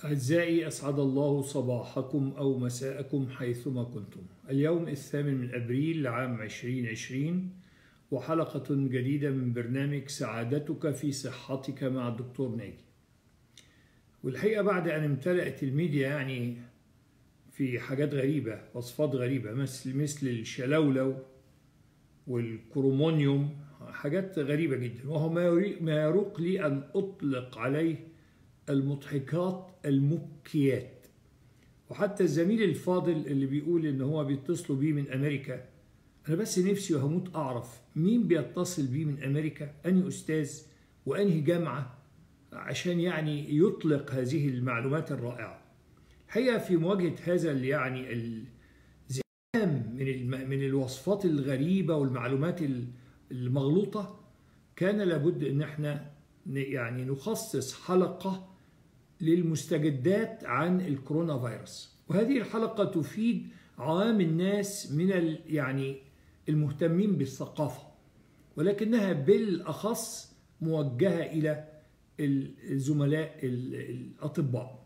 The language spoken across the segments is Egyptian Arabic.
أعزائي أسعد الله صباحكم أو مساءكم حيثما كنتم اليوم الثامن من أبريل لعام 2020 وحلقة جديدة من برنامج سعادتك في صحتك مع الدكتور ناجي والحقيقة بعد أن امتلأت الميديا يعني في حاجات غريبة وصفات غريبة مثل مثل الشلولو والكرومونيوم حاجات غريبة جدا وهو ما يروق لي أن أطلق عليه المضحكات المبكيات وحتى الزميل الفاضل اللي بيقول ان هو بيتصلوا بيه من امريكا انا بس نفسي وهموت اعرف مين بيتصل بيه من امريكا انهي استاذ وانهي جامعه عشان يعني يطلق هذه المعلومات الرائعه الحقيقه في مواجهه هذا اللي يعني الزحام من من الوصفات الغريبه والمعلومات المغلوطه كان لابد ان احنا يعني نخصص حلقه للمستجدات عن الكورونا فيروس وهذه الحلقة تفيد عوام الناس من يعني المهتمين بالثقافة ولكنها بالأخص موجهة إلى الزملاء الأطباء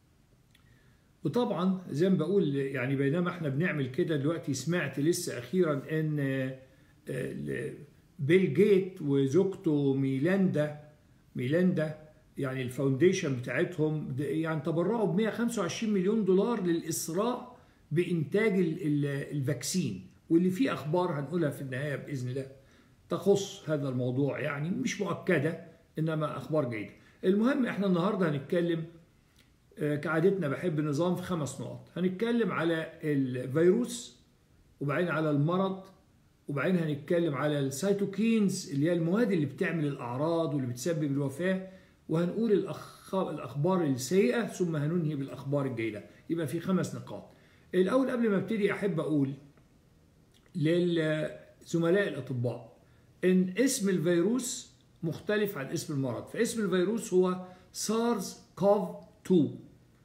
وطبعا زي ما بقول يعني بينما احنا بنعمل كده دلوقتي سمعت لسه أخيرا أن بيل جيت وزوجته ميلاندا ميلاندا يعني الفاونديشن بتاعتهم يعني تبرعوا ب 125 مليون دولار للإسراء بإنتاج الفاكسين واللي فيه أخبار هنقولها في النهاية بإذن الله تخص هذا الموضوع يعني مش مؤكدة إنما أخبار جيدة المهم إحنا النهاردة هنتكلم كعادتنا بحب نظام في خمس نقط هنتكلم على الفيروس وبعدين على المرض وبعدين هنتكلم على السيتوكينز اللي هي المواد اللي بتعمل الأعراض واللي بتسبب الوفاة وهنقول الأخبار السيئة ثم هننهي بالأخبار الجيدة يبقى في خمس نقاط الأول قبل ما ابتدي أحب أقول للزملاء الأطباء إن اسم الفيروس مختلف عن اسم المرض فاسم الفيروس هو سارز كوف 2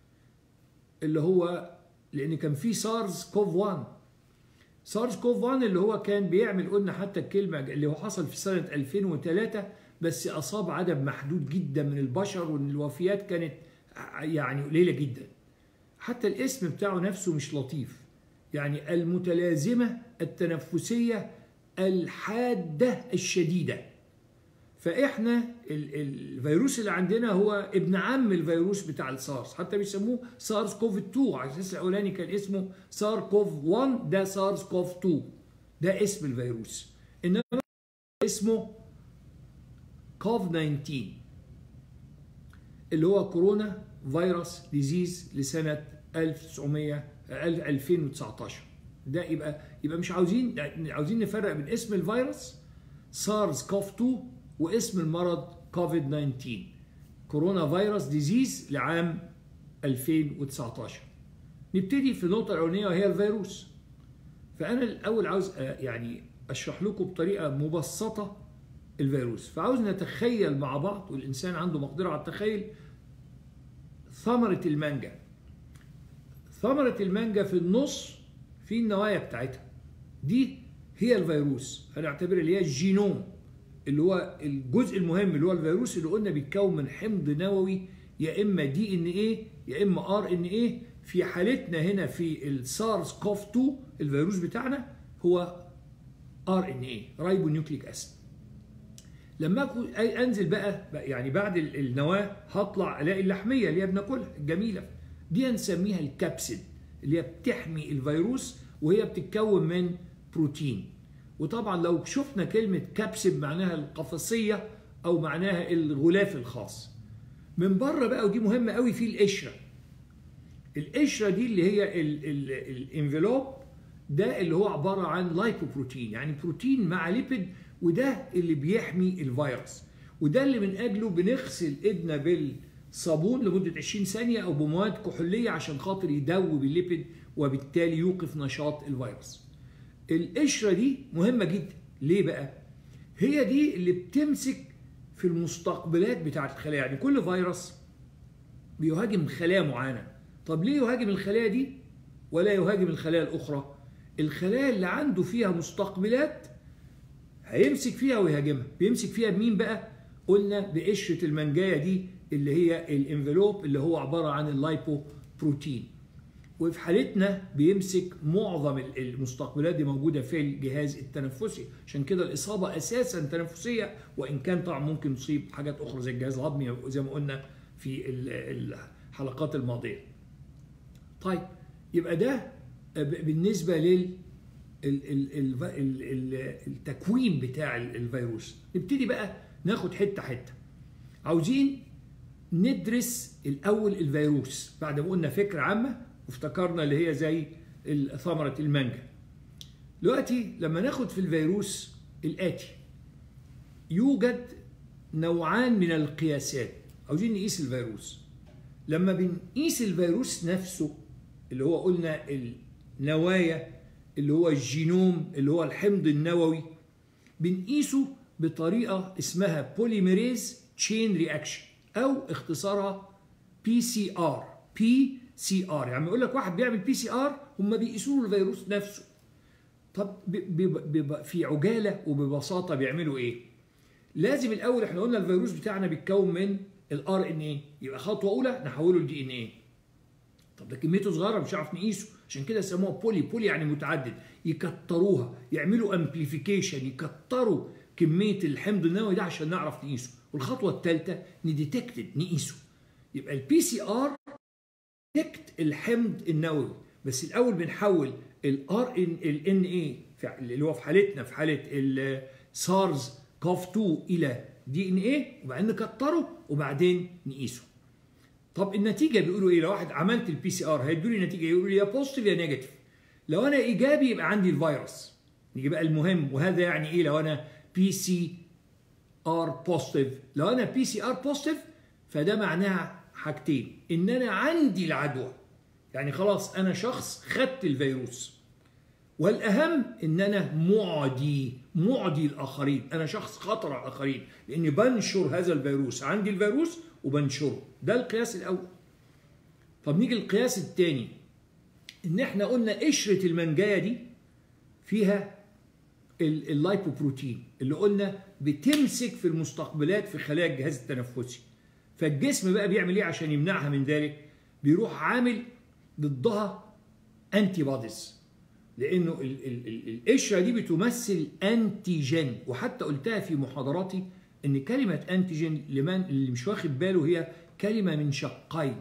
اللي هو لأن كان في سارز كوف 1 سارز كوف 1 اللي هو كان بيعمل قلنا حتى الكلمة اللي هو حصل في سنة 2003 بس أصاب عدد محدود جدا من البشر وإن الوفيات كانت يعني قليلة جدا حتى الاسم بتاعه نفسه مش لطيف يعني المتلازمة التنفسية الحادة الشديدة فإحنا الفيروس اللي عندنا هو ابن عم الفيروس بتاع السارس حتى بيسموه سارس كوف 2 على أساس الأولاني كان اسمه سار كوف 1 ده سارس كوف 2 ده اسم الفيروس إنما اسمه كوف 19 اللي هو كورونا فيروس ديزيز لسنة 1900 2019 ده يبقى يبقى مش عاوزين عاوزين نفرق بين اسم الفيروس سارس كوف 2 واسم المرض كوفيد 19 كورونا فيروس ديزيز لعام 2019 نبتدي في النقطة الأولانية وهي الفيروس فأنا الأول عاوز يعني أشرح لكم بطريقة مبسطة الفيروس فعاوز نتخيل مع بعض والإنسان عنده مقدرة على التخيل ثمرة المانجا ثمرة المانجا في النص في النوايا بتاعتها دي هي الفيروس هنعتبر اللي هي الجينوم اللي هو الجزء المهم اللي هو الفيروس اللي قلنا بيتكون من حمض نووي يا اما دي ان ايه يا اما ار ان ايه في حالتنا هنا في السارس كوف 2 الفيروس بتاعنا هو ار ان ايه رايبو نيوكليك اسيد لما انزل بقى يعني بعد النواه هطلع الاقي اللحميه اللي هي بناكلها الجميله دي هنسميها الكبسيد اللي هي بتحمي الفيروس وهي بتتكون من بروتين وطبعا لو شفنا كلمه كبسيد معناها القفصيه او معناها الغلاف الخاص من بره بقى ودي مهمه قوي في القشره القشره دي اللي هي الانفلوب ده اللي هو عباره عن لايكوبروتين يعني بروتين مع ليبيد وده اللي بيحمي الفيروس وده اللي من اجله بنغسل ايدنا بالصابون لمده 20 ثانيه او بمواد كحوليه عشان خاطر يدوب الليبيد وبالتالي يوقف نشاط الفيروس. القشره دي مهمه جدا ليه بقى؟ هي دي اللي بتمسك في المستقبلات بتاعه الخلايا يعني كل فيروس بيهاجم خلايا معينه طب ليه يهاجم الخلايا دي ولا يهاجم الخلايا الاخرى؟ الخلايا اللي عنده فيها مستقبلات هيمسك فيها ويهاجمها بيمسك فيها بمين بقى قلنا بقشرة المنجاية دي اللي هي الانفلوب اللي هو عباره عن اللايبو بروتين وفي حالتنا بيمسك معظم المستقبلات دي موجوده في الجهاز التنفسي عشان كده الاصابه اساسا تنفسيه وان كان طبعا ممكن تصيب حاجات اخرى زي الجهاز الهضمي زي ما قلنا في الحلقات الماضيه طيب يبقى ده بالنسبه لل التكوين بتاع الفيروس نبتدي بقى ناخد حته حته عاوزين ندرس الاول الفيروس بعد ما قلنا فكره عامه وافتكرنا اللي هي زي ثمره المانجا دلوقتي لما ناخد في الفيروس الاتي يوجد نوعان من القياسات عاوزين نقيس الفيروس لما بنقيس الفيروس نفسه اللي هو قلنا النوايا اللي هو الجينوم اللي هو الحمض النووي بنقيسه بطريقه اسمها بوليميريز تشين رياكشن او اختصارها بي سي ار بي سي ار يعني يقول لك واحد بيعمل بي سي ار هم بيقيسوا له الفيروس نفسه طب في عجاله وببساطه بيعملوا ايه لازم الاول احنا قلنا الفيروس بتاعنا بيتكون من الار ان اي يبقى خطوه اولى نحوله لدي ان اي طب ده كميته صغيره مش هنعرف نقيسه عشان كده سموها بولي بولي يعني متعدد يكتروها يعملوا امبليفيكيشن يكتروا كميه الحمض النووي ده عشان نعرف نقيسه والخطوه الثالثه نديتكتد نقيسه يبقى البي سي ار ديتكت الحمض النووي بس الاول بنحول الار ان الان اي اللي هو في حالتنا في حاله السارز كوف 2 الى دي ان ايه وبعدين نكتره وبعدين نقيسه طب النتيجه بيقولوا ايه لو واحد عملت البي سي ار هيدوا لي نتيجه يقولوا لي يا بوزيتيف يا نيجاتيف لو انا ايجابي يبقى عندي الفيروس نيجي بقى المهم وهذا يعني ايه لو انا بي سي ار بوزيتيف لو انا بي سي ار بوزيتيف فده معناها حاجتين ان انا عندي العدوى يعني خلاص انا شخص خدت الفيروس والاهم ان انا معدي معدي الاخرين انا شخص خطر على الاخرين لاني بنشر هذا الفيروس عندي الفيروس وبنشره ده القياس الاول طب نيجي القياس الثاني ان احنا قلنا قشره المنجايه دي فيها اللايبوبروتين اللي قلنا بتمسك في المستقبلات في خلايا الجهاز التنفسي فالجسم بقى بيعمل ايه عشان يمنعها من ذلك بيروح عامل ضدها انتي بوديز لانه القشره دي بتمثل انتيجين وحتى قلتها في محاضراتي ان كلمه انتيجين لمن اللي مش واخد باله هي كلمه من شقين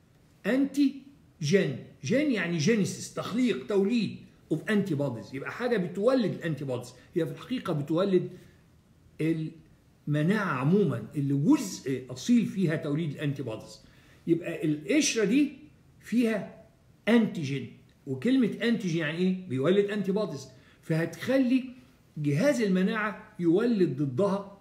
انتي جين جين يعني جينيسيس تخليق توليد اوف انتي بوديز يبقى حاجه بتولد الانتي بوديز هي في الحقيقه بتولد المناعه عموما اللي جزء اصيل فيها توليد الانتي بوديز يبقى القشره دي فيها انتيجين وكلمه انتيجين يعني ايه بيولد انتي بوديز فهتخلي جهاز المناعه يولد ضدها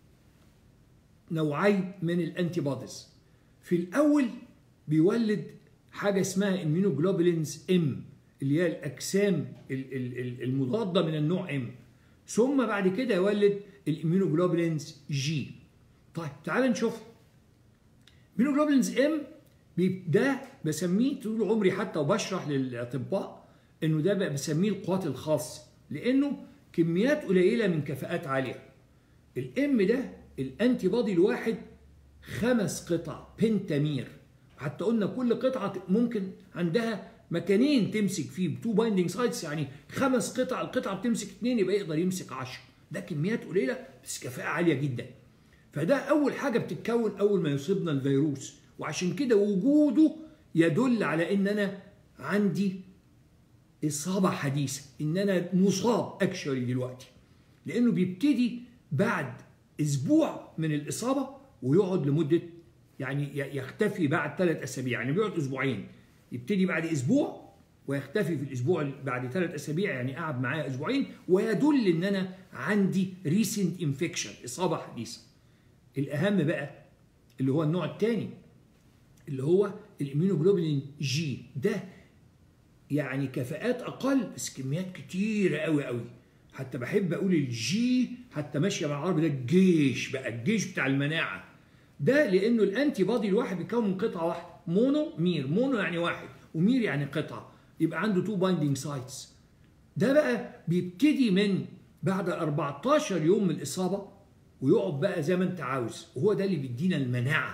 نوعين من الانتي بوديز في الاول بيولد حاجه اسمها اميونوجلوبولينز ام اللي هي الاجسام المضاده من النوع ام ثم بعد كده يولد الاميونوجلوبولينز جي طيب تعال نشوف اميونوجلوبولينز ام ده بسميه طول عمري حتى وبشرح للاطباء انه ده بقى بسميه القوات الخاصه لانه كميات قليله من كفاءات عاليه الام ده الانتي بودي الواحد خمس قطع بنتامير حتى قلنا كل قطعه ممكن عندها مكانين تمسك فيه تو بايندينج سايتس يعني خمس قطع القطعه بتمسك اثنين يبقى يقدر يمسك 10 ده كميات قليله بس كفاءه عاليه جدا فده اول حاجه بتتكون اول ما يصيبنا الفيروس وعشان كده وجوده يدل على ان انا عندي اصابه حديثه ان انا مصاب اكشولي دلوقتي لانه بيبتدي بعد اسبوع من الاصابه ويقعد لمده يعني يختفي بعد ثلاث اسابيع يعني بيقعد اسبوعين يبتدي بعد اسبوع ويختفي في الاسبوع بعد ثلاث اسابيع يعني قعد معايا اسبوعين ويدل ان انا عندي ريسنت انفكشن اصابه حديثه الاهم بقى اللي هو النوع الثاني اللي هو الاميونوجلوبولين جي ده يعني كفاءات اقل بس كميات كتيره قوي قوي حتى بحب اقول الجي حتى ماشيه مع العربي ده الجيش بقى الجيش بتاع المناعه ده لانه الانتي بادي الواحد بيتكون من قطعه واحده مونو مير مونو يعني واحد ومير يعني قطعه يبقى عنده تو بايندينج سايتس ده بقى بيبتدي من بعد 14 يوم من الاصابه ويقعد بقى زي ما انت عاوز وهو ده اللي بيدينا المناعه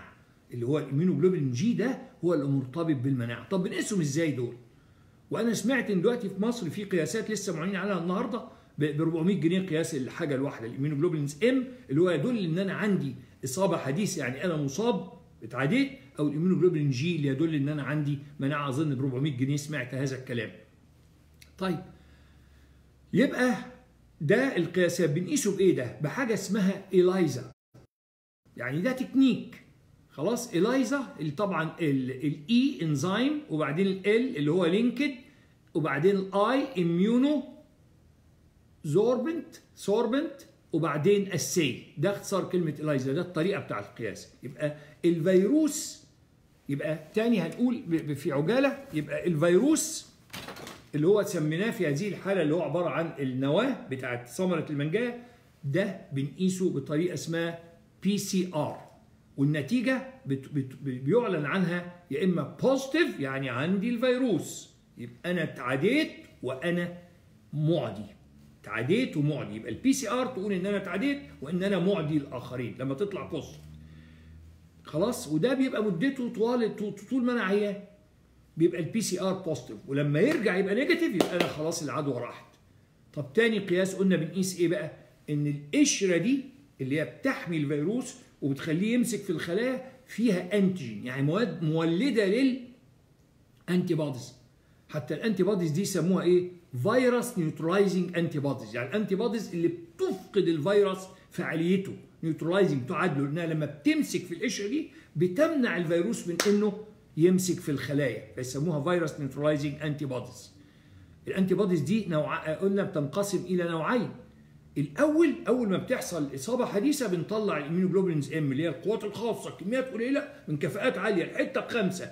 اللي هو الاميونوجلوبولين جي ده هو اللي مرتبط بالمناعه طب بنقيسهم ازاي دول وانا سمعت ان دلوقتي في مصر في قياسات لسه معلنين عليها النهارده ب 400 جنيه قياس الحاجه الواحده الاميونوجلوبولينز ام اللي هو يدل ان انا عندي اصابه حديثه يعني انا مصاب اتعديت او الاميونوجلوبولين جي اللي يدل ان انا عندي مناعه اظن ب 400 جنيه سمعت هذا الكلام. طيب يبقى ده القياسات بنقيسه بايه ده؟ بحاجه اسمها ايلايزا. يعني ده تكنيك خلاص ايلايزا اللي طبعا الاي انزيم وبعدين ال اللي هو لينكد وبعدين الاي اميونو زوربنت سوربنت وبعدين السي ده اختصار كلمه الايزا ده الطريقه بتاع القياس يبقى الفيروس يبقى تاني هنقول في عجاله يبقى الفيروس اللي هو سميناه في هذه الحاله اللي هو عباره عن النواه بتاعت ثمره المانجايه ده بنقيسه بطريقه اسمها بي سي ار والنتيجه بت بت بيعلن عنها يا اما بوزيتيف يعني عندي الفيروس يبقى انا اتعديت وانا معدي تعديت ومعدي يبقى البي سي ار تقول ان انا تعديت وان انا معدي الاخرين لما تطلع بوزيتيف خلاص وده بيبقى مدته طوال طول ما انا عيان بيبقى البي سي ار بوزيتيف ولما يرجع يبقى نيجاتيف يبقى انا خلاص العدوى راحت طب تاني قياس قلنا بنقيس ايه بقى ان القشره دي اللي هي بتحمي الفيروس وبتخليه يمسك في الخلايا فيها انتيجين يعني مواد مولده للانتي بوديز حتى الانتي بوديز دي يسموها ايه فيروس نيوترايزنج انتي بوديز يعني الانتي بوديز اللي بتفقد الفيروس فعاليته نيوترايزنج تعادله انها لما بتمسك في القشره دي بتمنع الفيروس من انه يمسك في الخلايا فيسموها فيروس نيوترايزنج انتي بوديز الانتي بوديز دي نوع قلنا بتنقسم الى نوعين الاول اول ما بتحصل اصابه حديثه بنطلع الاميونوجلوبولينز ام اللي هي القوات الخاصه كميات قليله من كفاءات عاليه الحته بخمسه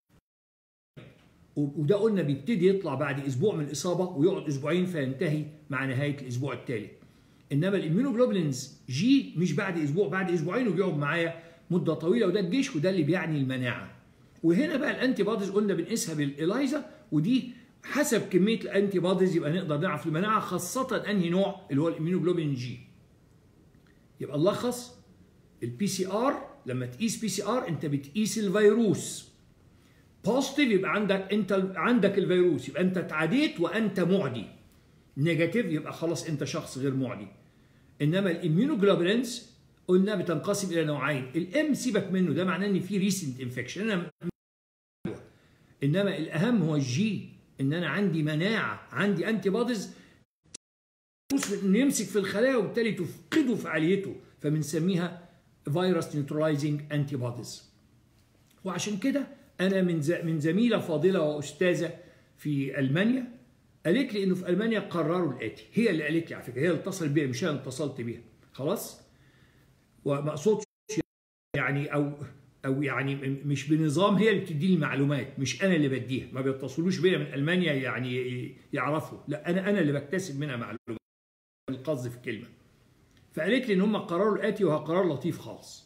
وده قلنا بيبتدي يطلع بعد اسبوع من الاصابه ويقعد اسبوعين فينتهي مع نهايه الاسبوع الثالث انما الاميونوجلوبولينز جي مش بعد اسبوع بعد اسبوعين وبيقعد معايا مده طويله وده الجيش وده اللي بيعني المناعه وهنا بقى الانتي بوديز قلنا بنقيسها بالالايزا ودي حسب كميه الانتي بوديز يبقى نقدر نعرف المناعه خاصه انهي نوع اللي هو الاميونوجلوبين جي يبقى نلخص البي سي ار لما تقيس بي سي ار انت بتقيس الفيروس بوزيتيف يبقى عندك انت عندك الفيروس يبقى انت اتعديت وانت معدي نيجاتيف يبقى خلاص انت شخص غير معدي انما الاميونوجلوبولينز قلنا بتنقسم الى نوعين الام سيبك منه ده معناه ان في ريسنت انفكشن انا انما الاهم هو الجي ان انا عندي مناعه عندي انتي بوديز انه يمسك في الخلايا وبالتالي تفقده فعاليته فبنسميها فيروس نيوترلايزنج انتي بوديز وعشان كده انا من من زميله فاضله واستاذه في المانيا قالت لي انه في المانيا قرروا الاتي هي اللي قالت لي على فكره هي اللي اتصلت بيها مش انا اتصلت بيها خلاص وما اقصدش يعني او او يعني مش بنظام هي اللي بتدي المعلومات مش انا اللي بديها ما بيتصلوش بيا من المانيا يعني يعرفوا لا انا انا اللي بكتسب منها معلومات القصد في الكلمه فقالت لي ان هم قرروا الاتي وهو قرار لطيف خالص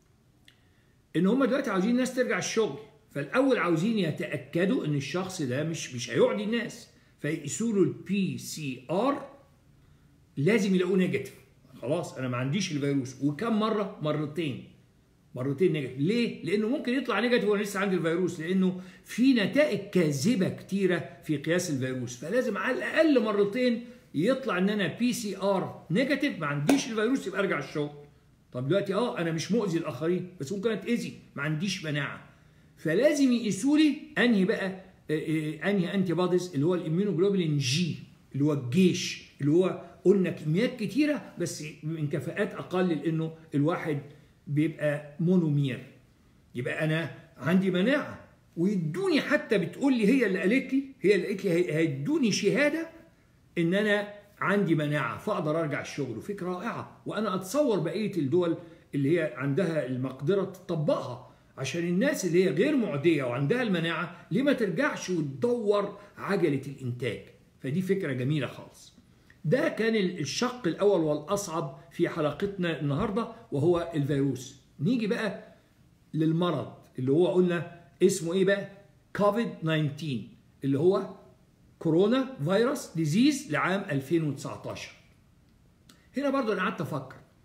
ان هم دلوقتي عاوزين الناس ترجع الشغل فالاول عاوزين يتاكدوا ان الشخص ده مش مش هيعدي الناس فيقيسوا له البي سي ار لازم يلاقوه نيجاتيف خلاص انا ما عنديش الفيروس وكم مره مرتين مرتين نيجاتيف ليه لانه ممكن يطلع نيجاتيف وانا لسه عندي الفيروس لانه في نتائج كاذبه كتيره في قياس الفيروس فلازم على الاقل مرتين يطلع ان انا بي سي ار نيجاتيف ما عنديش الفيروس يبقى ارجع الشغل طب دلوقتي اه انا مش مؤذي الاخرين بس ممكن اتاذي ما عنديش مناعه فلازم يقيسوا لي انهي بقى انهي انتي بوديز اللي هو الاميونوجلوبولين جي اللي هو الجيش اللي هو قلنا كميات كتيره بس من كفاءات اقل لانه الواحد بيبقى مونومير يبقى انا عندي مناعه ويدوني حتى بتقول لي هي اللي قالت لي هي اللي قالت لي هيدوني شهاده ان انا عندي مناعه فاقدر ارجع الشغل وفكره رائعه وانا اتصور بقيه الدول اللي هي عندها المقدره تطبقها عشان الناس اللي هي غير معديه وعندها المناعه ليه ما ترجعش وتدور عجله الانتاج فدي فكره جميله خالص ده كان الشق الاول والاصعب في حلقتنا النهارده وهو الفيروس نيجي بقى للمرض اللي هو قلنا اسمه ايه بقى كوفيد 19 اللي هو كورونا فيروس ديزيز لعام 2019 هنا برضو انا قعدت افكر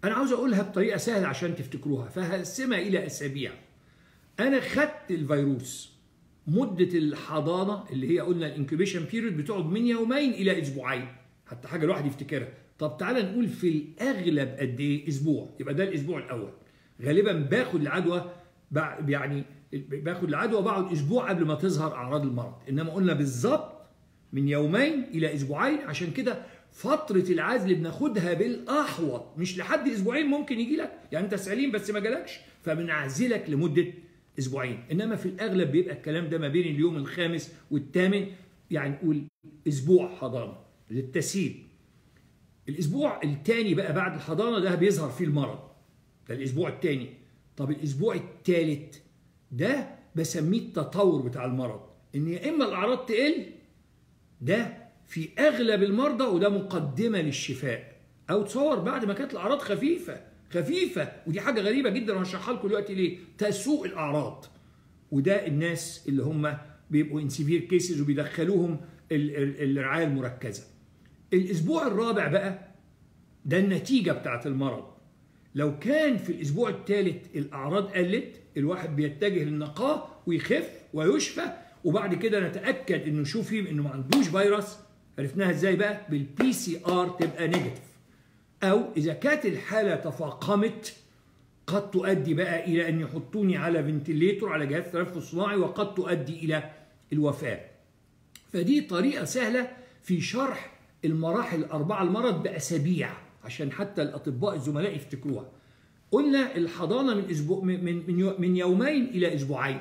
انا عاوز اقولها بطريقه سهله عشان تفتكروها فهقسمها الى اسابيع انا خدت الفيروس مده الحضانه اللي هي قلنا الانكوبيشن بيريود بتقعد من يومين الى اسبوعين حتى حاجه الواحد يفتكرها طب تعالى نقول في الاغلب قد ايه اسبوع يبقى ده الاسبوع الاول غالبا باخد العدوى يعني باخد العدوى وبقعد اسبوع قبل ما تظهر اعراض المرض انما قلنا بالظبط من يومين الى اسبوعين عشان كده فترة العزل بناخدها بالاحوط مش لحد اسبوعين ممكن يجي لك يعني انت سليم بس ما جالكش فبنعزلك لمدة اسبوعين انما في الاغلب بيبقى الكلام ده ما بين اليوم الخامس والثامن يعني نقول اسبوع حضانة للتسهيل الاسبوع الثاني بقى بعد الحضانة ده بيظهر فيه المرض ده الاسبوع الثاني طب الاسبوع الثالث ده بسميه التطور بتاع المرض ان يا اما الاعراض تقل ده في اغلب المرضى وده مقدمه للشفاء او تصور بعد ما كانت الاعراض خفيفه خفيفه ودي حاجه غريبه جدا وهشرحها لكم دلوقتي ليه تسوء الاعراض وده الناس اللي هم بيبقوا ان سيفير كيسز وبيدخلوهم الرعايه المركزه الاسبوع الرابع بقى ده النتيجه بتاعت المرض لو كان في الاسبوع الثالث الاعراض قلت الواحد بيتجه للنقاء ويخف ويشفى وبعد كده نتاكد انه نشوف فيه انه ما عندوش فيروس عرفناها ازاي بقى بالبي سي ار تبقى نيجاتيف او اذا كانت الحاله تفاقمت قد تؤدي بقى الى ان يحطوني على فنتليتور على جهاز تنفس صناعي وقد تؤدي الى الوفاه فدي طريقه سهله في شرح المراحل الاربعه المرض باسابيع عشان حتى الاطباء الزملاء يفتكروها قلنا الحضانه من اسبوع من من من يومين الى اسبوعين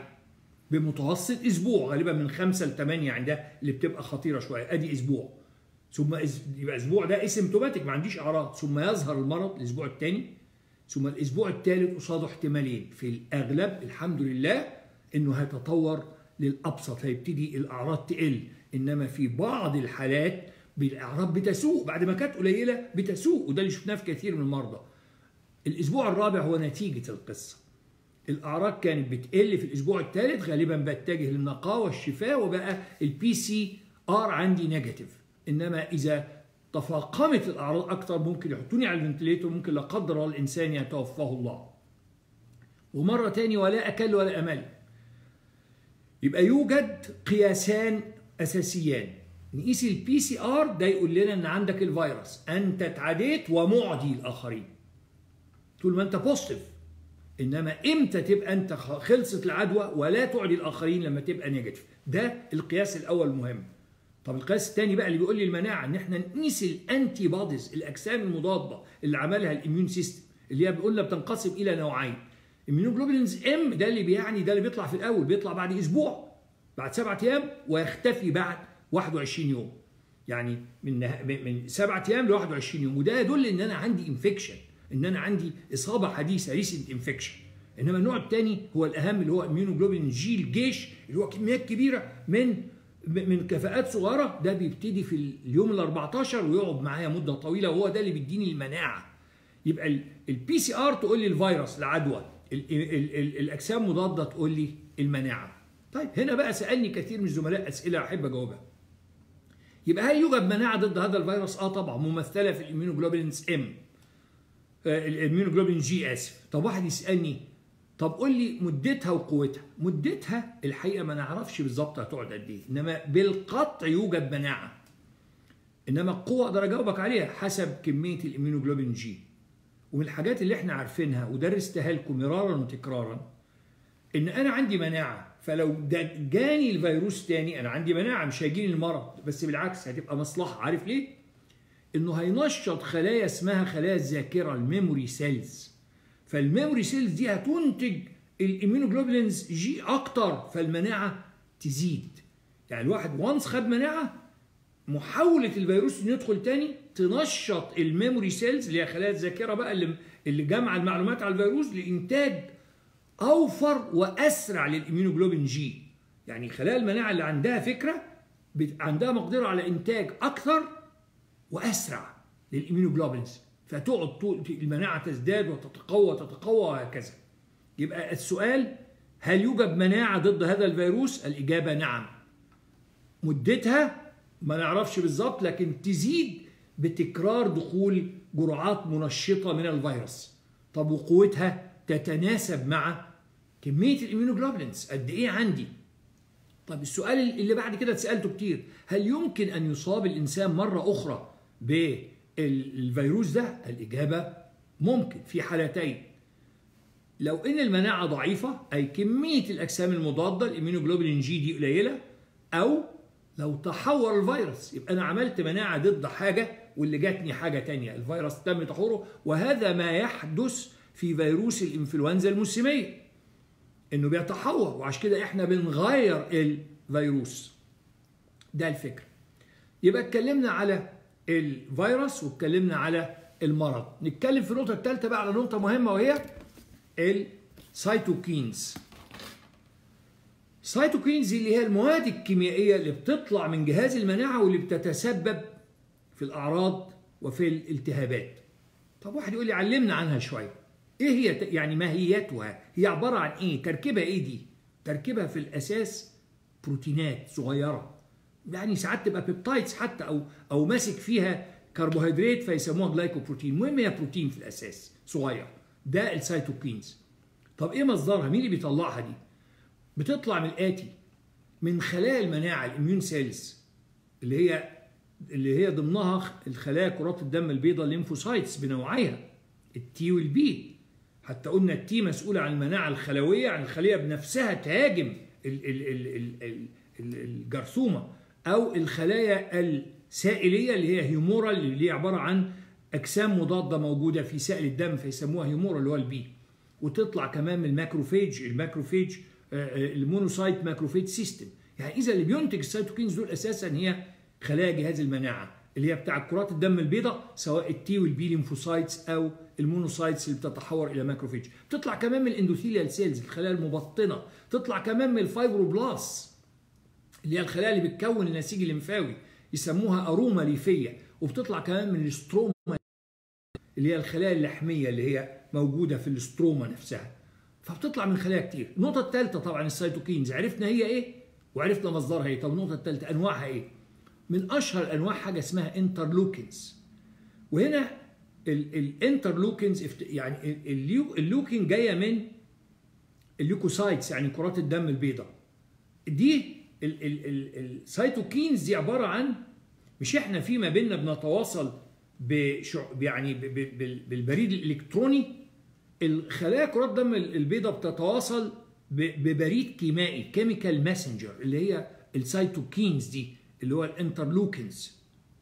بمتوسط اسبوع غالبا من خمسه لثمانيه عندها اللي بتبقى خطيره شويه ادي اسبوع ثم يبقى اسبوع ده اسيمتوماتيك ما عنديش اعراض ثم يظهر المرض الاسبوع الثاني ثم الاسبوع الثالث قصاده احتمالين في الاغلب الحمد لله انه هيتطور للابسط هيبتدي الاعراض تقل انما في بعض الحالات بالاعراض بتسوء بعد ما كانت قليله بتسوء وده اللي شفناه في كثير من المرضى الاسبوع الرابع هو نتيجه القصه الاعراض كانت بتقل في الاسبوع الثالث غالبا بتجه للنقاء والشفاء وبقى البي سي ار عندي نيجاتيف انما اذا تفاقمت الاعراض اكثر ممكن يحطوني على الفنتليتور ممكن لا قدر الله الانسان يتوفاه الله ومره تاني ولا اكل ولا امل يبقى يوجد قياسان اساسيان نقيس البي سي ار ده يقول لنا ان عندك الفيروس انت اتعديت ومعدي الاخرين طول ما انت بوزيتيف انما امتى تبقى انت خلصت العدوى ولا تعدي الاخرين لما تبقى نيجاتيف ده القياس الاول مهم طب القياس الثاني بقى اللي بيقول لي المناعه ان احنا نقيس الانتي بوديز الاجسام المضاده اللي عملها الاميون سيستم اللي هي قلنا بتنقسم الى نوعين immunoglobulins ام ده اللي بيعني ده اللي بيطلع في الاول بيطلع بعد اسبوع بعد سبعة ايام ويختفي بعد 21 يوم يعني من من سبعة ايام ل 21 يوم وده يدل ان انا عندي انفكشن ان انا عندي اصابه حديثه ريسنت انفكشن انما النوع الثاني هو الاهم اللي هو اميونوجلوبين جي الجيش اللي هو كميات كبيره من من كفاءات صغيره ده بيبتدي في اليوم ال 14 ويقعد معايا مده طويله وهو ده اللي بيديني المناعه يبقى البي سي ار تقول لي الفيروس العدوى الاجسام مضاده تقول لي المناعه طيب هنا بقى سالني كثير من الزملاء اسئله احب اجاوبها يبقى هل يوجد مناعه ضد هذا الفيروس اه طبعا ممثله في الاميونوجلوبولينز ام الاميونوجلوبولين جي اسف طب واحد يسالني طب قول لي مدتها وقوتها مدتها الحقيقه ما نعرفش بالظبط هتقعد قد ايه انما بالقطع يوجد مناعه انما القوه اقدر اجاوبك عليها حسب كميه الاميونوجلوبين جي ومن الحاجات اللي احنا عارفينها ودرستها لكم مرارا وتكرارا ان انا عندي مناعه فلو جاني الفيروس تاني انا عندي مناعه مش هيجيني المرض بس بالعكس هتبقى مصلحه عارف ليه؟ انه هينشط خلايا اسمها خلايا الذاكره الميموري سيلز فالميموري سيلز دي هتنتج الاميونوجلوبولينز جي اكتر فالمناعه تزيد يعني الواحد وانس خد مناعه محاوله الفيروس انه يدخل تاني تنشط الميموري سيلز اللي هي خلايا الذاكره بقى اللي اللي جمع المعلومات على الفيروس لانتاج اوفر واسرع للاميونوجلوبين جي يعني خلايا المناعه اللي عندها فكره عندها مقدره على انتاج اكثر واسرع للاميونوجلوبينز فتقعد طول المناعه تزداد وتتقوى تتقوى وهكذا يبقى السؤال هل يوجد مناعه ضد هذا الفيروس الاجابه نعم مدتها ما نعرفش بالظبط لكن تزيد بتكرار دخول جرعات منشطة من الفيروس طب وقوتها تتناسب مع كمية الإميونوجلوبولينز قد إيه عندي طب السؤال اللي بعد كده اتسألته كتير هل يمكن أن يصاب الإنسان مرة أخرى بالفيروس ده الإجابة ممكن في حالتين لو ان المناعه ضعيفه اي كميه الاجسام المضاده الاميونوجلوبولين جي دي قليله او لو تحور الفيروس يبقى انا عملت مناعه ضد حاجه واللي جاتني حاجه تانية الفيروس تم تحوره وهذا ما يحدث في فيروس الانفلونزا الموسميه انه بيتحور وعشان كده احنا بنغير الفيروس ده الفكره يبقى اتكلمنا على الفيروس واتكلمنا على المرض نتكلم في النقطه الثالثه بقى على نقطه مهمه وهي السيتوكينز السيتوكينز اللي هي المواد الكيميائيه اللي بتطلع من جهاز المناعه واللي بتتسبب في الاعراض وفي الالتهابات طب واحد يقول لي علمنا عنها شويه ايه هي يعني ماهيتها هي عباره عن ايه تركيبها ايه دي تركيبها في الاساس بروتينات صغيره يعني ساعات تبقى بيبتايدز حتى او او ماسك فيها كربوهيدرات فيسموها جلايكوبروتين المهم هي بروتين في الاساس صغير ده السيتوكينز طب ايه مصدرها مين اللي بيطلعها دي بتطلع من الاتي من خلايا المناعه الاميون سيلز اللي هي اللي هي ضمنها الخلايا كرات الدم البيضاء الليمفوسايتس بنوعيها التي والبي حتى قلنا التي مسؤولة عن المناعة الخلوية عن الخلية بنفسها تهاجم الجرثومة أو الخلايا السائلية اللي هي هيمورا اللي هي عبارة عن أجسام مضادة موجودة في سائل الدم فيسموها هيمورا اللي هو البي وتطلع كمان من الماكروفيج الماكروفيج المونوسايت ماكروفيج سيستم يعني إذا اللي بينتج السيتوكينز دول أساسا هي خلايا جهاز المناعة اللي هي بتاع كرات الدم البيضاء سواء التي والبي ليمفوسايتس او المونوسايتس اللي بتتحور الى ماكروفيج بتطلع كمان من الاندوثيليال سيلز الخلايا المبطنه تطلع كمان من الفايبروبلاس اللي هي الخلايا اللي بتكون النسيج الليمفاوي يسموها اروما ليفيه وبتطلع كمان من الاستروما اللي هي الخلايا اللحميه اللي هي موجوده في الاستروما نفسها فبتطلع من خلايا كتير النقطه الثالثه طبعا السيتوكينز عرفنا هي ايه وعرفنا مصدرها ايه طب النقطه الثالثه انواعها ايه من اشهر انواع حاجه اسمها انترلوكينز وهنا الانترلوكينز يعني اللوكين جايه من الليوكوسايتس يعني كرات الدم البيضاء دي السيتوكينز دي عباره عن مش احنا فيما بيننا بنتواصل بشع يعني بالبريد الالكتروني الخلايا كرات الدم البيضاء بتتواصل ببريد كيميائي كيميكال ماسنجر اللي هي السيتوكينز دي اللي هو الانترلوكينز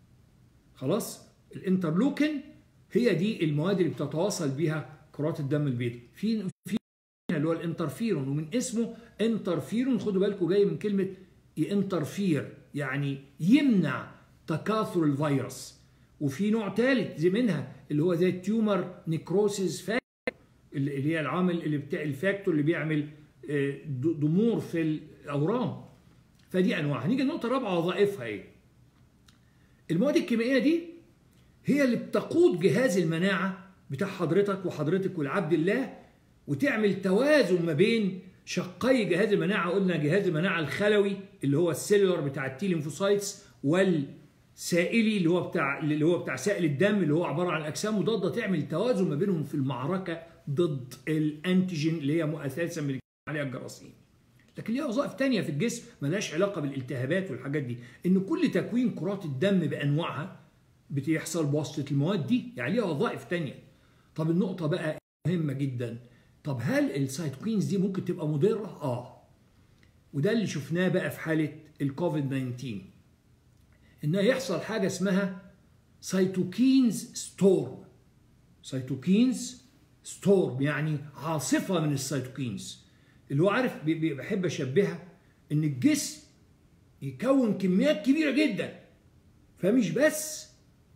خلاص الانترلوكين هي دي المواد اللي بتتواصل بيها كرات الدم البيضاء في في اللي هو الانترفيرون ومن اسمه انترفيرون خدوا بالكم جاي من كلمه انترفير يعني يمنع تكاثر الفيروس وفي نوع ثالث زي منها اللي هو زي التيومر نيكروسيس فاكتور اللي هي العامل اللي بتاع الفاكتور اللي بيعمل ضمور في الاورام فدي انواع هنيجي النقطه الرابعه وظائفها ايه المواد الكيميائيه دي هي اللي بتقود جهاز المناعه بتاع حضرتك وحضرتك والعبد الله وتعمل توازن ما بين شقي جهاز المناعه قلنا جهاز المناعه الخلوي اللي هو السيلولر بتاع التي ليمفوسايتس والسائلي اللي هو بتاع اللي هو بتاع سائل الدم اللي هو عباره عن اجسام مضاده تعمل توازن ما بينهم في المعركه ضد الانتيجين اللي هي اساسا من عليها الجراثيم لكن ليها وظائف تانية في الجسم ملهاش علاقة بالالتهابات والحاجات دي إن كل تكوين كرات الدم بأنواعها بتحصل بواسطة المواد دي يعني ليها وظائف تانية طب النقطة بقى مهمة جدا طب هل السيتوكينز دي ممكن تبقى مضرة؟ آه وده اللي شفناه بقى في حالة الكوفيد 19 إنها يحصل حاجة اسمها سيتوكينز ستورم سيتوكينز ستورم يعني عاصفة من السيتوكينز اللي هو عارف بحب اشبهها ان الجسم يكون كميات كبيره جدا فمش بس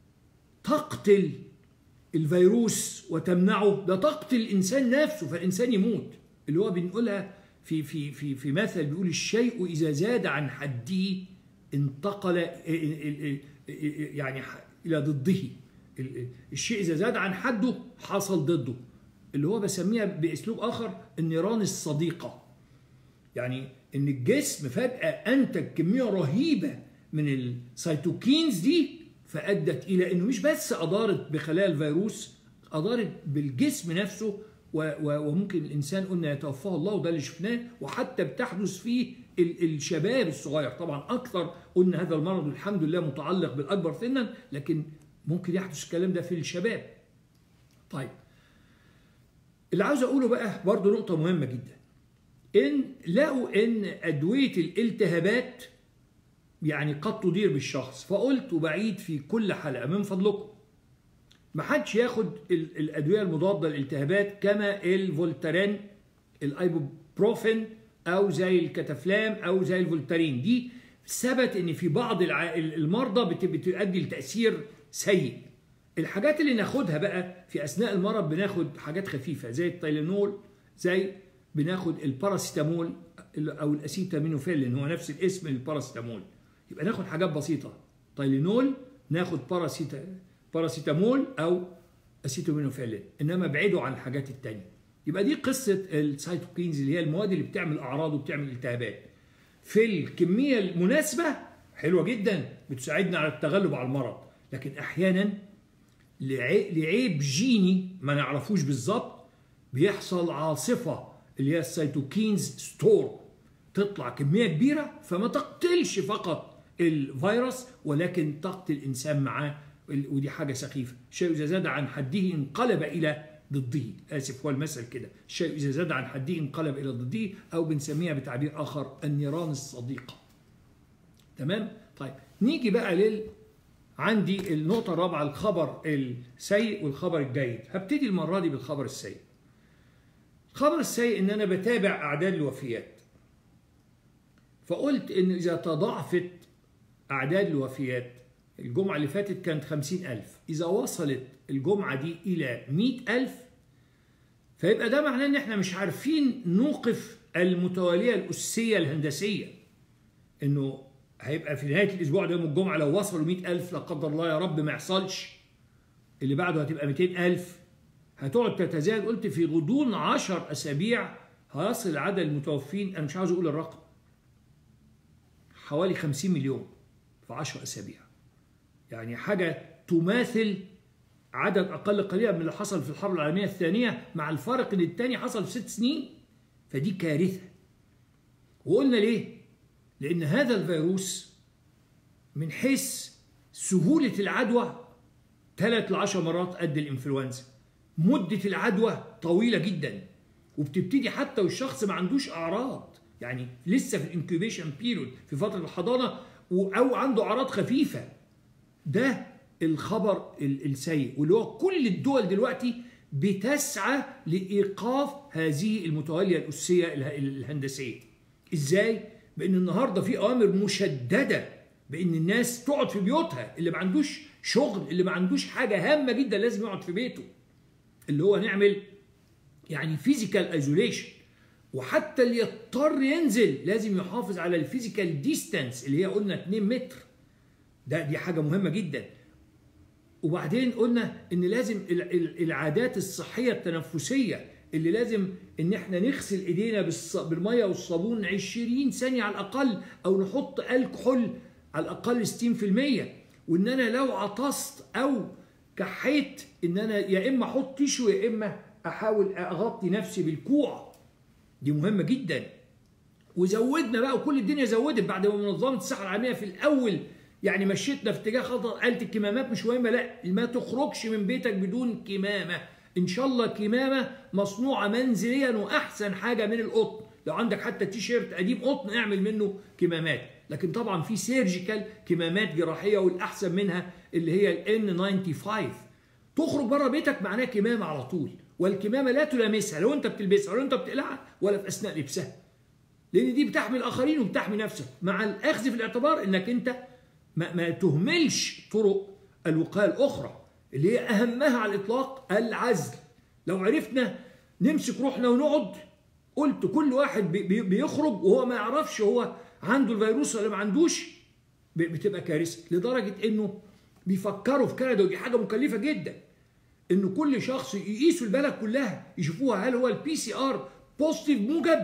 تقتل الفيروس وتمنعه ده تقتل الانسان نفسه فالانسان يموت اللي هو بنقولها في في في في مثل بيقول الشيء اذا زاد عن حده انتقل يعني الى ضده الشيء اذا زاد عن حده حصل ضده اللي هو بسميها باسلوب اخر النيران الصديقه يعني ان الجسم فجاه انتج كميه رهيبه من السيتوكينز دي فادت الى انه مش بس اضارت بخلايا الفيروس اضارت بالجسم نفسه وممكن الانسان قلنا يتوفاه الله وده اللي شفناه وحتى بتحدث فيه الشباب الصغير طبعا اكثر قلنا هذا المرض الحمد لله متعلق بالاكبر سنا لكن ممكن يحدث الكلام ده في الشباب طيب اللي عاوز اقوله بقى برضه نقطه مهمه جدا ان لقوا ان ادويه الالتهابات يعني قد تضير بالشخص فقلت وبعيد في كل حلقه من فضلكم ما حدش ياخد الادويه المضاده للالتهابات كما الفولتارين الايبوبروفين او زي الكتافلام او زي الفولتارين دي ثبت ان في بعض المرضى بتؤدي لتاثير سيء الحاجات اللي ناخدها بقى في اثناء المرض بناخد حاجات خفيفه زي التايلينول زي بناخد الباراسيتامول او الاسيتامينوفيلين هو نفس الاسم الباراسيتامول يبقى ناخد حاجات بسيطه تايلينول ناخد باراسيتا باراسيتامول او اسيتامينوفيلين انما ابعدوا عن الحاجات التانية يبقى دي قصه السيتوكينز اللي هي المواد اللي بتعمل اعراض وبتعمل التهابات في الكميه المناسبه حلوه جدا بتساعدنا على التغلب على المرض لكن احيانا لعيب جيني ما نعرفوش بالظبط بيحصل عاصفه اللي هي السيتوكينز ستور تطلع كميه كبيره فما تقتلش فقط الفيروس ولكن تقتل الانسان معاه ودي حاجه سخيفه الشيء اذا زاد عن حده انقلب الى ضده اسف هو المثل كده الشيء اذا زاد عن حده انقلب الى ضده او بنسميها بتعبير اخر النيران الصديقه تمام طيب نيجي بقى لل عندي النقطة الرابعة الخبر السيء والخبر الجيد هبتدي المرة دي بالخبر السيء الخبر السيء ان انا بتابع اعداد الوفيات فقلت ان اذا تضاعفت اعداد الوفيات الجمعة اللي فاتت كانت خمسين ألف إذا وصلت الجمعة دي إلى مئة ألف فيبقى ده معناه إن إحنا مش عارفين نوقف المتوالية الأسية الهندسية إنه هيبقى في نهاية الأسبوع ده يوم الجمعة لو وصلوا مئة ألف لا قدر الله يا رب ما يحصلش اللي بعده هتبقى 200 ألف هتقعد تتزايد قلت في غضون 10 أسابيع هيصل عدد المتوفين أنا مش عاوز أقول الرقم حوالي 50 مليون في 10 أسابيع يعني حاجة تماثل عدد أقل قليلا من اللي حصل في الحرب العالمية الثانية مع الفرق إن الثاني حصل في ست سنين فدي كارثة وقلنا ليه؟ لأن هذا الفيروس من حيث سهولة العدوى ثلاث لعشر مرات قد الإنفلونزا مدة العدوى طويلة جدا وبتبتدي حتى والشخص ما عندوش أعراض يعني لسه في الانكوبيشن بيريود في فترة الحضانة أو عنده أعراض خفيفة ده الخبر السيء واللي هو كل الدول دلوقتي بتسعى لايقاف هذه المتواليه الاسيه الهندسيه. ازاي؟ بان النهارده في اوامر مشدده بان الناس تقعد في بيوتها اللي ما عندوش شغل اللي ما عندوش حاجه هامه جدا لازم يقعد في بيته. اللي هو نعمل يعني فيزيكال ايزوليشن وحتى اللي يضطر ينزل لازم يحافظ على الفيزيكال ديستانس اللي هي قلنا 2 متر ده دي حاجة مهمة جدا وبعدين قلنا ان لازم العادات الصحية التنفسية اللي لازم ان احنا نغسل ايدينا بالمية والصابون 20 ثانية على الاقل او نحط الكحول على الاقل 60% وان انا لو عطست او كحيت ان انا يا اما احط تيشو يا اما احاول اغطي نفسي بالكوع دي مهمة جدا وزودنا بقى وكل الدنيا زودت بعد ما منظمة الصحة العالمية في الاول يعني مشيتنا في اتجاه خطر قالت الكمامات مش مهمه لا ما تخرجش من بيتك بدون كمامه ان شاء الله كمامه مصنوعه منزليا واحسن حاجه من القطن لو عندك حتى تي شيرت قديم قطن اعمل منه كمامات لكن طبعا في سيرجيكال كمامات جراحيه والاحسن منها اللي هي الان 95 تخرج بره بيتك معناها كمامه على طول والكمامه لا تلامسها لو انت بتلبسها ولا انت بتقلعها ولا في اثناء لبسها لان دي بتحمي الاخرين وبتحمي نفسك مع الاخذ في الاعتبار انك انت ما, ما تهملش طرق الوقاية الأخرى اللي هي أهمها على الإطلاق العزل لو عرفنا نمسك روحنا ونقعد قلت كل واحد بيخرج وهو ما يعرفش هو عنده الفيروس ولا ما عندوش بتبقى كارثة لدرجة إنه بيفكروا في كندا ودي حاجة مكلفة جدا إنه كل شخص يقيسوا البلد كلها يشوفوها هل هو البي سي ار بوزيتيف موجب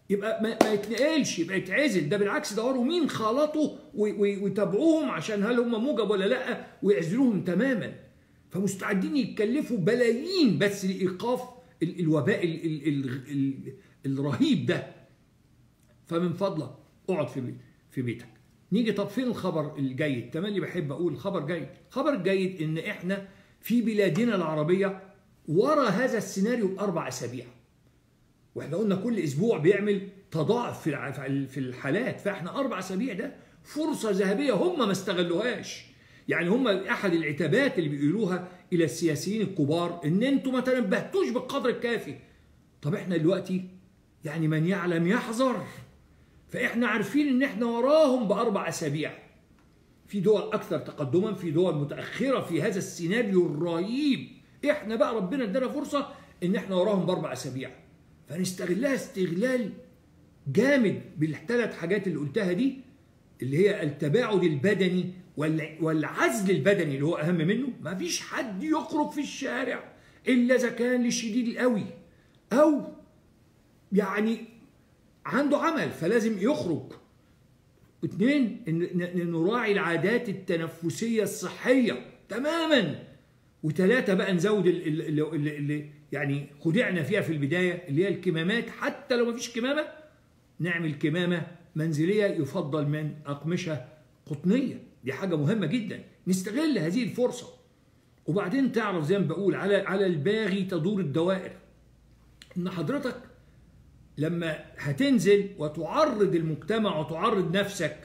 يبقى ما, ما يتنقلش يبقى يتعزل ده بالعكس دوروا مين خالطه ويتابعوهم عشان هل هم موجب ولا لا ويعزلوهم تماما فمستعدين يتكلفوا بلايين بس لايقاف الوباء ال ال ال ال الرهيب ده فمن فضلك اقعد في في بيتك نيجي طب فين الخبر الجيد تملي بحب اقول الخبر جيد الخبر الجيد ان احنا في بلادنا العربيه ورا هذا السيناريو باربع اسابيع واحنا قلنا كل اسبوع بيعمل تضاعف في في الحالات فاحنا اربع اسابيع ده فرصه ذهبيه هم ما استغلوهاش يعني هم احد العتابات اللي بيقولوها الى السياسيين الكبار ان انتوا ما تنبهتوش بالقدر الكافي طب احنا دلوقتي يعني من يعلم يحذر فاحنا عارفين ان احنا وراهم باربع اسابيع في دول اكثر تقدما في دول متاخره في هذا السيناريو الرهيب احنا بقى ربنا ادانا فرصه ان احنا وراهم باربع اسابيع فنستغلها استغلال جامد بالثلاث حاجات اللي قلتها دي اللي هي التباعد البدني والعزل البدني اللي هو اهم منه ما فيش حد يخرج في الشارع الا اذا كان للشديد القوي او يعني عنده عمل فلازم يخرج اثنين ان نراعي العادات التنفسيه الصحيه تماما وثلاثه بقى نزود اللي, اللي يعني خدعنا فيها في البدايه اللي هي الكمامات حتى لو ما فيش كمامه نعمل كمامه منزليه يفضل من اقمشه قطنيه دي حاجه مهمه جدا نستغل هذه الفرصه وبعدين تعرف زي ما بقول على على الباغي تدور الدوائر ان حضرتك لما هتنزل وتعرض المجتمع وتعرض نفسك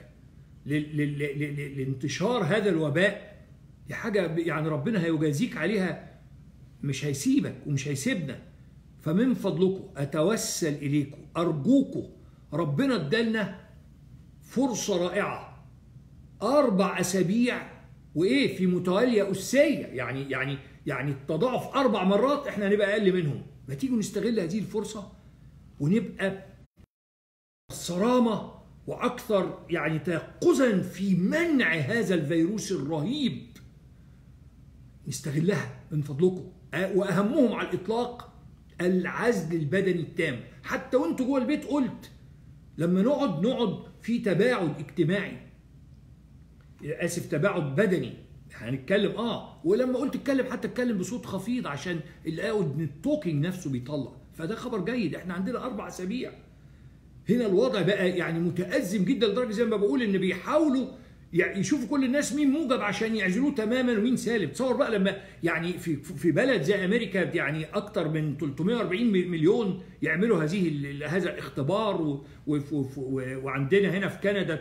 لانتشار هذا الوباء دي حاجة يعني ربنا هيجازيك عليها مش هيسيبك ومش هيسيبنا فمن فضلكم أتوسل إليكم أرجوكم ربنا ادالنا فرصة رائعة أربع أسابيع وإيه في متوالية أسية يعني يعني يعني التضاعف أربع مرات إحنا هنبقى أقل منهم ما تيجوا نستغل هذه الفرصة ونبقى صرامة وأكثر يعني تيقظا في منع هذا الفيروس الرهيب نستغلها من فضلكم وأهمهم على الإطلاق العزل البدني التام حتى وانتوا جوه البيت قلت لما نقعد نقعد في تباعد اجتماعي اسف تباعد بدني هنتكلم اه ولما قلت اتكلم حتى اتكلم بصوت خفيض عشان الاود التوكينج نفسه بيطلع فده خبر جيد احنا عندنا اربع اسابيع هنا الوضع بقى يعني متازم جدا لدرجه زي ما بقول ان بيحاولوا يعني يشوفوا كل الناس مين موجب عشان يعزلوه تماما ومين سالب تصور بقى لما يعني في في بلد زي امريكا يعني اكتر من 340 مليون يعملوا هذه هذا الاختبار و و و وعندنا هنا في كندا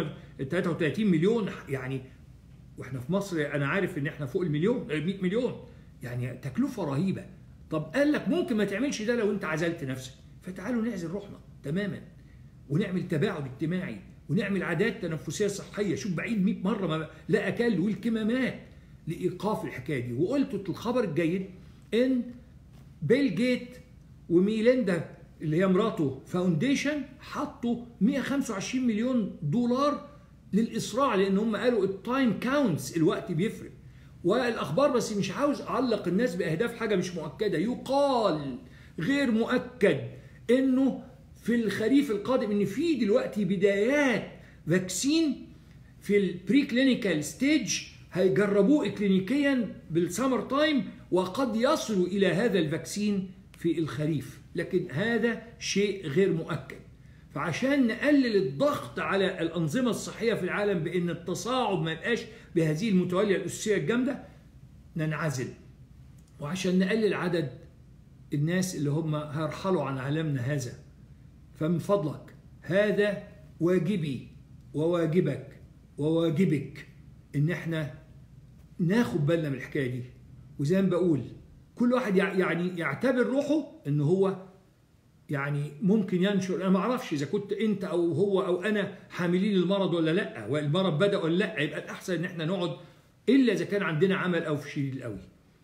333 مليون يعني واحنا في مصر انا عارف ان احنا فوق المليون 100 مليون يعني تكلفه رهيبه طب قال لك ممكن ما تعملش ده لو انت عزلت نفسك فتعالوا نعزل روحنا تماما ونعمل تباعد اجتماعي ونعمل عادات تنفسيه صحيه شوف بعيد 100 مره ما لا اكل والكمامات لايقاف الحكايه دي وقلت الخبر الجيد ان بيل جيت وميليندا اللي هي مراته فاونديشن حطوا 125 مليون دولار للاسراع لان هم قالوا التايم كاونتس الوقت بيفرق والاخبار بس مش عاوز اعلق الناس باهداف حاجه مش مؤكده يقال غير مؤكد انه في الخريف القادم ان في دلوقتي بدايات فاكسين في البري كلينيكال ستيج هيجربوه اكلينيكيا بالسمر تايم وقد يصلوا الى هذا الفاكسين في الخريف لكن هذا شيء غير مؤكد فعشان نقلل الضغط على الأنظمة الصحية في العالم بأن التصاعد ما يبقاش بهذه المتوالية الأساسية الجامدة ننعزل وعشان نقلل عدد الناس اللي هم هيرحلوا عن عالمنا هذا فمن فضلك هذا واجبي وواجبك وواجبك ان احنا ناخد بالنا من الحكايه دي وزي ما بقول كل واحد يعني يعتبر روحه ان هو يعني ممكن ينشر انا ما اعرفش اذا كنت انت او هو او انا حاملين المرض ولا لا والمرض بدا ولا لا يبقى الاحسن ان احنا نقعد الا اذا كان عندنا عمل او في شديد قوي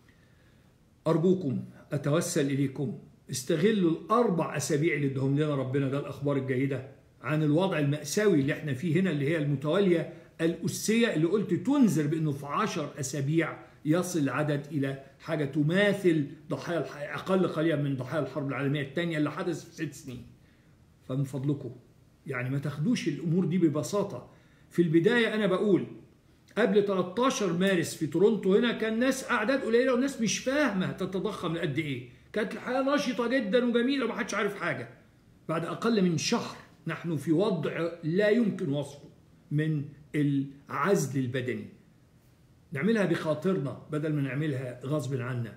ارجوكم اتوسل اليكم استغلوا الاربع اسابيع اللي ادهم لنا ربنا ده الاخبار الجيده عن الوضع الماساوي اللي احنا فيه هنا اللي هي المتواليه الاسيه اللي قلت تنذر بانه في 10 اسابيع يصل العدد الى حاجه تماثل ضحايا اقل قليلا من ضحايا الحرب العالميه الثانيه اللي حدث في ست سنين. فمن فضلكم يعني ما تاخدوش الامور دي ببساطه في البدايه انا بقول قبل 13 مارس في تورونتو هنا كان ناس اعداد قليله وناس مش فاهمه تتضخم لقد ايه كانت الحياه نشطه جدا وجميله وما حدش عارف حاجه بعد اقل من شهر نحن في وضع لا يمكن وصفه من العزل البدني نعملها بخاطرنا بدل ما نعملها غصب عنا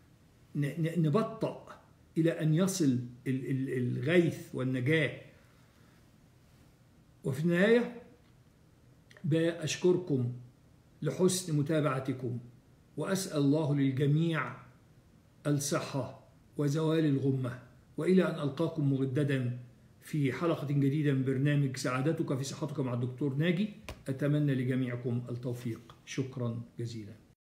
نبطأ إلى أن يصل الغيث والنجاة وفي النهاية بأشكركم لحسن متابعتكم وأسأل الله للجميع الصحة وزوال الغمة وإلى أن ألقاكم مجددا في حلقة جديدة من برنامج سعادتك في صحتك مع الدكتور ناجي أتمنى لجميعكم التوفيق شكرا جزيلا